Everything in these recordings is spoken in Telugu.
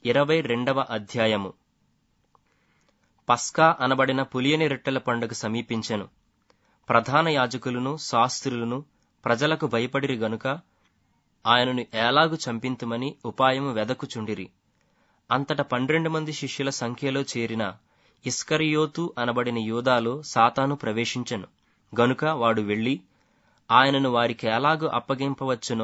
ఇరవై రెండవ అధ్యాయము పస్కా అనబడిన పులియని రొట్టెల పండుగ సమీపించెను ప్రధాన యాజకులను శాస్త్రులను ప్రజలకు భయపడిరి గనుక ఆయనను ఏలాగు చంపింతుమని ఉపాయము వెదకుచుండిరి అంతట పన్నెండు మంది శిష్యుల సంఖ్యలో చేరిన ఇస్కరియోతు అనబడిన యూదాలో సాతాను ప్రవేశించెను గనుక వాడు వెళ్లి ఆయనను వారికి ఎలాగు అప్పగింపవచ్చునో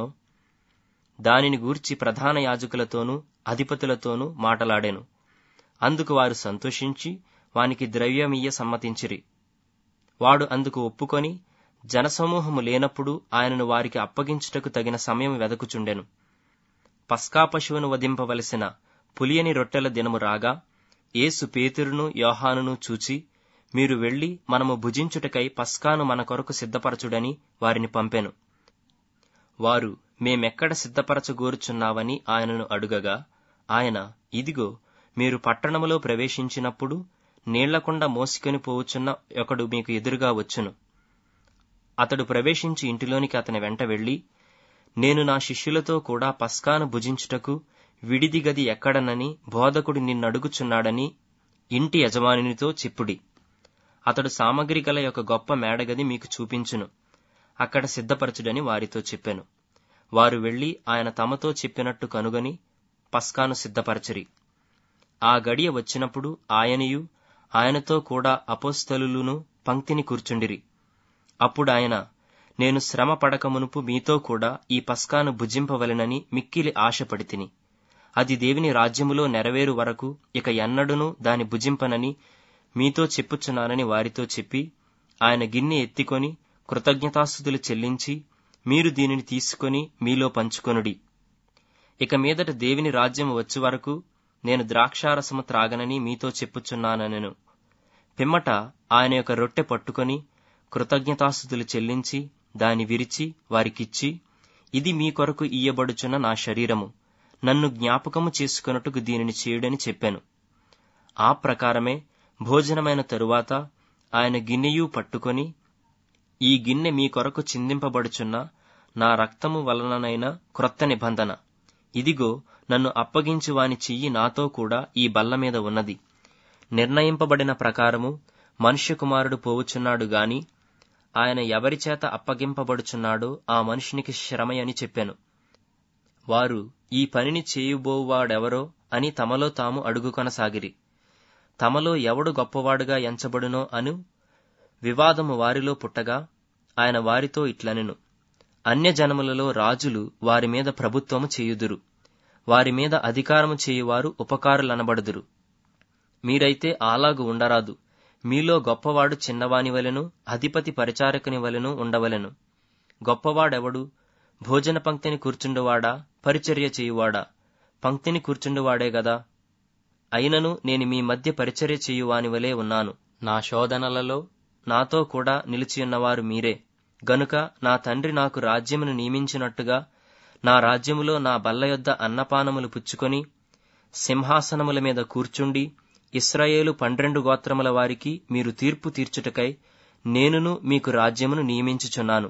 దానిని గూర్చి ప్రధాన యాజకులతోనూ అధిపతులతోనూ మాటలాడెను అందుకు వారు సంతోషించి వానికి ద్రవ్యమియ్య సమ్మతించిరి వాడు అందుకు ఒప్పుకొని జనసమూహము లేనప్పుడు ఆయనను వారికి అప్పగించుటకు తగిన సమయం వెదకుచుండెను పస్కా పశువును వధింపవలసిన పులియని రొట్టెల దినము రాగా యేసు పేతురును యోహానును చూచి మీరు వెళ్లి మనము భుజించుటకై పస్కాను మన కొరకు సిద్ధపరచుడని వారిని పంపెను వారు మేమెక్కడ సిద్ధపరచగోరుచున్నావని ఆయనను అడుగగా ఆయన ఇదిగో మీరు పట్టణములో ప్రవేశించినప్పుడు నీళ్లకుండ మోసుకొని పోవుచున్న ఒకడు మీకు ఎదురుగా వచ్చును అతడు ప్రవేశించి ఇంటిలోనికి అతని వెంట వెళ్లి నేను నా శిష్యులతో కూడా పస్కాను భుజించుటకు విడిది గది ఎక్కడనని బోధకుడు నిన్నడుగుచున్నాడని ఇంటి యజమానినితో చెప్పుడి అతడు సామగ్రి గల యొక్క గొప్ప మేడగది మీకు చూపించును అక్కడ సిద్ధపరచుడని వారితో చెప్పెను వారు వెళ్లి ఆయన తమతో చెప్పినట్టు కనుగొని పస్కాను సిద్ధపరచరి ఆ గడియ వచ్చినప్పుడు ఆయనయు ఆయనతో కూడా అపోస్తలులను పంక్తిని కూర్చుండిరి అప్పుడు ఆయన నేను శ్రమ పడక మునుపు మీతో కూడా ఈ పస్కాను భుజింపవలెనని మిక్కిలి ఆశపడి తిని అది దేవుని రాజ్యములో నెరవేరు వరకు ఇక ఎన్నడూనూ దాని భుజింపనని మీతో చెప్పుచున్నానని వారితో చెప్పి ఆయన గిన్నె ఎత్తికొని కృతజ్ఞతాస్థుతులు చెల్లించి మీరు దీనిని తీసుకొని మీలో పంచుకొనుడి ఇక మీదట దేవుని రాజ్యం వచ్చే వరకు నేను ద్రాక్షారసము త్రాగనని మీతో చెప్పుచున్నానెను పిమ్మట ఆయన యొక్క రొట్టె పట్టుకొని కృతజ్ఞతాస్థుతులు చెల్లించి దాని విరిచి వారికిచ్చి ఇది మీ కొరకు ఇయ్యబడుచున్న నా శరీరము నన్ను జ్ఞాపకము చేసుకొనుటకు దీనిని చేయుడని చెప్పాను ఆ ప్రకారమే భోజనమైన తరువాత ఆయన గిన్నెయు పట్టుకొని ఈ గిన్నె మీ కొరకు చిందింపబడుచున్న నా రక్తము వలననైన క్రొత్త నిబంధన ఇదిగో నన్ను అప్పగించు వాని చెయ్యి నాతో కూడా ఈ బల్ల మీద ఉన్నది నిర్ణయింపబడిన ప్రకారము మనుష్య కుమారుడు పోవుచున్నాడు గాని ఆయన ఎవరి చేత అప్పగింపబడుచున్నాడో ఆ మనుషునికి శ్రమయని చెప్పాను వారు ఈ పనిని చేయుబోవాడెవరో అని తమలో తాము అడుగుకొనసాగిరి తమలో ఎవడు గొప్పవాడుగా ఎంచబడునో అను వివాదము వారిలో పుట్టగా ఆయన వారితో ఇట్లనెను అన్యజనములలో రాజులు వారి మీద ప్రభుత్వము చేయుదురు వారి మీద అధికారము చేయువారు ఉపకారులనబడుదురు మీరైతే అలాగు ఉండరాదు మీలో గొప్పవాడు చిన్నవాని వలెను అధిపతి పరిచారకుని వలెను ఉండవలెను గొప్పవాడెవడు భోజన పంక్తిని కూర్చుండువాడా పరిచర్య చేయువాడా పంక్తిని కూర్చుండువాడే గదా అయినను నేను మీ మధ్య పరిచర్య చేయువాని వలె ఉన్నాను నా శోధనలలో నాతో కూడా నిలిచియున్నవారు మీరే గనుక నా తండ్రి నాకు రాజ్యమును నియమించినట్టుగా నా రాజ్యములో నా బల్ల యొద్ద అన్నపానములు పుచ్చుకొని సింహాసనముల మీద కూర్చుండి ఇస్రాయేలు పన్నెండు గోత్రముల వారికి మీరు తీర్పు తీర్చుటకై నేనును మీకు రాజ్యమును నియమించుచున్నాను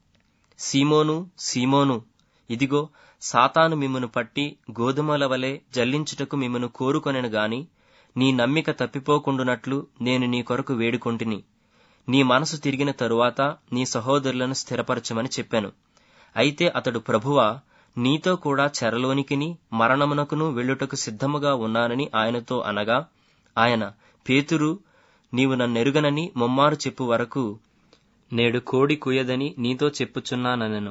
సీమోను సీమోను ఇదిగో సాతాను మిమ్మను పట్టి గోధుమల వలె జల్లించుటకు మిమ్మను కోరుకొనెను గాని నీ నమ్మిక తప్పిపోకుండునట్లు నేను నీ కొరకు వేడుకొంటిని నీ మనసు తిరిగిన తరువాత నీ సహోదరులను స్థిరపరచమని చెప్పాను అయితే అతడు ప్రభువా నీతో కూడా చెరలోనికిని మరణమునకును వెళ్ళుటకు సిద్ధముగా ఉన్నానని ఆయనతో అనగా ఆయన పేతురు నీవు నన్నెరుగనని ముమ్మారు చెప్పు వరకు నేడు కోడి కుయదని నీతో చెప్పుచున్నానెను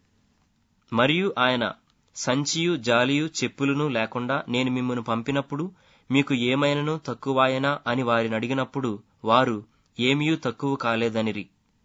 మరియు ఆయన సంచియు జాలియు చెప్పులను లేకుండా నేను మిమ్మను పంపినప్పుడు మీకు ఏమైనను తక్కువాయనా అని వారిని అడిగినప్పుడు వారు ఏమీయూ తక్కువ కాలేదనిరి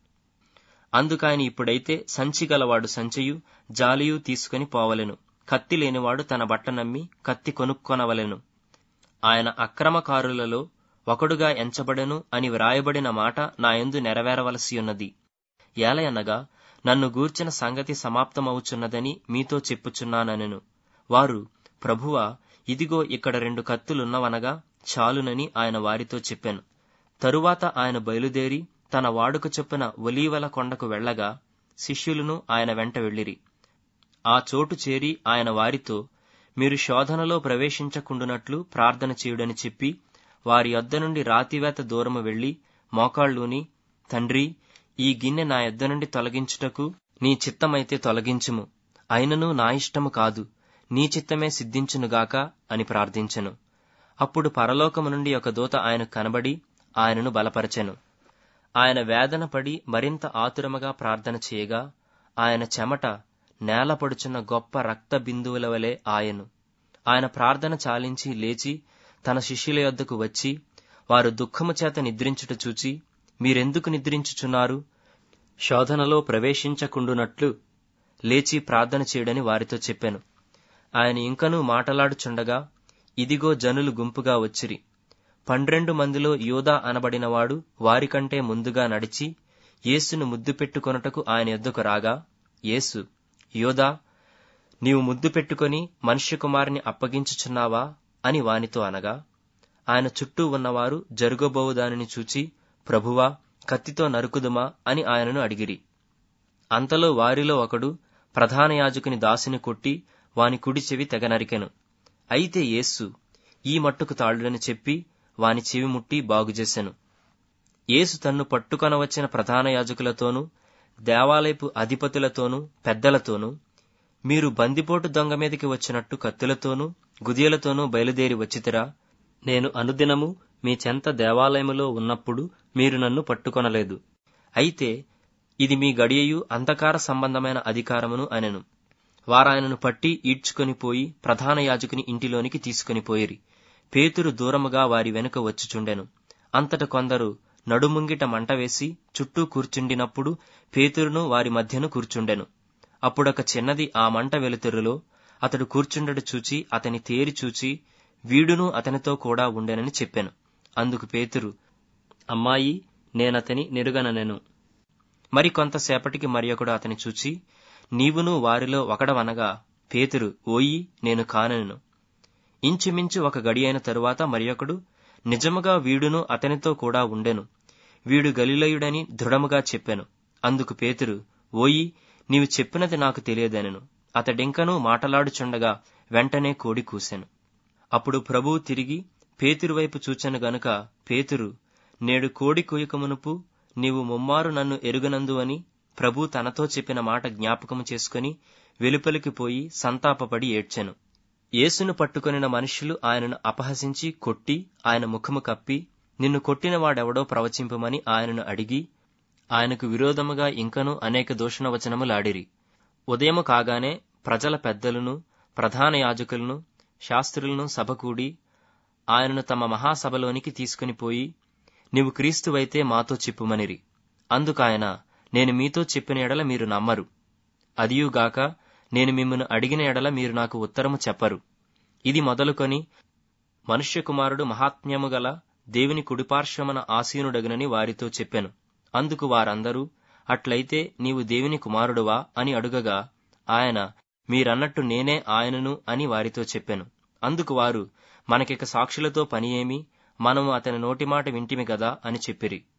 అందుకాయన ఇప్పుడైతే సంచి గలవాడు సంచయు జాలియు తీసుకుని పోవలెను కత్తి లేనివాడు తన బట్ట నమ్మి కత్తి కొనుక్కొనవలెను ఆయన అక్రమకారులలో ఒకడుగా ఎంచబడెను అని వ్రాయబడిన మాట నా యందు నెరవేరవలసియున్నది ఏలయనగా నన్ను గూర్చిన సంగతి సమాప్తమవుచున్నదని మీతో చెప్పుచున్నానెను వారు ప్రభువా ఇదిగో ఇక్కడ రెండు కత్తులున్నవనగా చాలునని ఆయన వారితో చెప్పాను తరువాత ఆయన బయలుదేరి తన వాడుక చొప్పున ఒలీవల కొండకు వెళ్లగా శిష్యులను ఆయన వెంట వెళ్ళిరి ఆ చోటు చేరి ఆయన వారితో మీరు శోధనలో ప్రవేశించకుండునట్లు ప్రార్థన చేయుడని చెప్పి వారి యొద్ద నుండి రాతివేత దూరము వెళ్లి మోకాళ్ళూని తండ్రి ఈ గిన్నె నా యొద్ద నుండి తొలగించుటకు నీ చిత్తమైతే తొలగించుము అయినను నా ఇష్టము కాదు నీ చిత్తమే సిద్ధించునుగాక అని ప్రార్థించెను అప్పుడు పరలోకము నుండి ఒక దూత ఆయనకు కనబడి ఆయనను బలపరచెను ఆయన వేదన పడి మరింత ఆతురముగా ప్రార్థన చేయగా ఆయన చెమట నేలపడుచున్న గొప్ప రక్త బిందువుల వలె ఆయను ఆయన ప్రార్థన చాలించి లేచి తన శిష్యుల యొద్దకు వచ్చి వారు దుఃఖము చేత నిద్రించుట చూచి మీరెందుకు నిద్రించుచున్నారు శోధనలో ప్రవేశించకుండునట్లు లేచి ప్రార్థన చేయడని వారితో చెప్పాను ఆయన ఇంకనూ మాటలాడుచుండగా ఇదిగో జనులు గుంపుగా వచ్చిరి పన్నెండు మందిలో యోధా అనబడినవాడు వారికంటే ముందుగా నడిచి యేసును ముద్దు పెట్టుకొనుటకు ఆయన ఎద్దుకు రాగా యేసు యోధా నీవు ముద్దు పెట్టుకొని మనుష్య కుమారుని అప్పగించుచున్నావా అని వానితో అనగా ఆయన చుట్టూ ఉన్నవారు జరుగబోవు దానిని చూచి ప్రభువా కత్తితో నరుకుదుమా అని ఆయనను అడిగిరి అంతలో వారిలో ఒకడు ప్రధాన యాజకుని దాసిని కొట్టి వాని కుడి చెవి తెగ నరికెను అయితే యేస్సు ఈ మట్టుకు తాళుడని చెప్పి వాని చెవి ముట్టి బాగుచేసెను యేసు తన్ను పట్టుకొనవచ్చిన ప్రధాన యాజకులతోనూ దేవాలయపు అధిపతులతోనూ పెద్దలతోనూ మీరు బందిపోటు దొంగ మీదకి వచ్చినట్టు కత్తులతోనూ గుదియలతోనూ బయలుదేరి వచ్చితిరా నేను అనుదినము మీ చెంత దేవాలయములో ఉన్నప్పుడు మీరు నన్ను పట్టుకొనలేదు అయితే ఇది మీ గడియయు అంధకార సంబంధమైన అధికారమును అనెను వారాయనను పట్టి ఈడ్చుకొని పోయి ప్రధాన యాజకుని ఇంటిలోనికి తీసుకుని పోయిరి పేతురు దూరముగా వారి వెనుక వచ్చుచుండెను అంతట కొందరు నడుముంగిట మంట వేసి చుట్టూ కూర్చుండినప్పుడు పేతురును వారి మధ్యను కూర్చుండెను అప్పుడొక చిన్నది ఆ మంట వెలుతురులో అతడు కూర్చుండడు చూచి అతని తేరి చూచి వీడును అతనితో కూడా ఉండెనని చెప్పాను అందుకు పేతురు అమ్మాయి నేనతని నెరుగననెను మరి కొంతసేపటికి మరి ఒకడు అతని చూచి నీవును వారిలో ఒకడవనగా పేతురు ఓయి నేను కానెను ఇంచుమించు ఒక గడి అయిన తరువాత మరియొకడు నిజముగా వీడును అతనితో కూడా ఉండెను వీడు గలిలయుడని దృఢముగా చెప్పెను అందుకు పేతురు ఓయి నీవు చెప్పినది నాకు తెలియదనెను అతడింకనూ మాటలాడుచుండగా వెంటనే కోడి కూసెను అప్పుడు ప్రభువు తిరిగి పేతురు వైపు చూచెను గనుక పేతురు నేడు కోడి కూయకమునుపు నీవు ముమ్మారు నన్ను ఎరుగనందు అని ప్రభు తనతో చెప్పిన మాట జ్ఞాపకము చేసుకుని వెలుపలికి పోయి సంతాపపడి ఏడ్చెను యేసును పట్టుకొనిన మనుష్యులు ఆయనను అపహసించి కొట్టి ఆయన ముఖము కప్పి నిన్ను కొట్టిన వాడెవడో ప్రవచింపమని ఆయనను అడిగి ఆయనకు విరోధముగా ఇంకనూ అనేక దూషణ వచనములాడిరి ఉదయము కాగానే ప్రజల పెద్దలను ప్రధాన యాజకులను శాస్త్రులను సభ కూడి ఆయనను తమ మహాసభలోనికి తీసుకుని పోయి నీవు క్రీస్తువైతే మాతో చెప్పుమనిరి అందుకాయన నేను మీతో చెప్పిన ఎడల మీరు నమ్మరు అదియుగాక నేను మిమ్మల్ని అడిగిన ఎడల మీరు నాకు ఉత్తరము చెప్పరు ఇది మొదలుకొని మనుష్య కుమారుడు మహాత్మ్యము గల దేవుని కుడిపార్శ్వమన ఆసీనుడగనని వారితో చెప్పెను అందుకు వారందరూ అట్లయితే నీవు దేవుని కుమారుడువా అని అడుగగా ఆయన మీరన్నట్టు నేనే ఆయనను అని వారితో చెప్పెను అందుకు వారు మనకిక సాక్షులతో పని ఏమి మనము అతని నోటి మాట వింటిమి గదా అని చెప్పిరి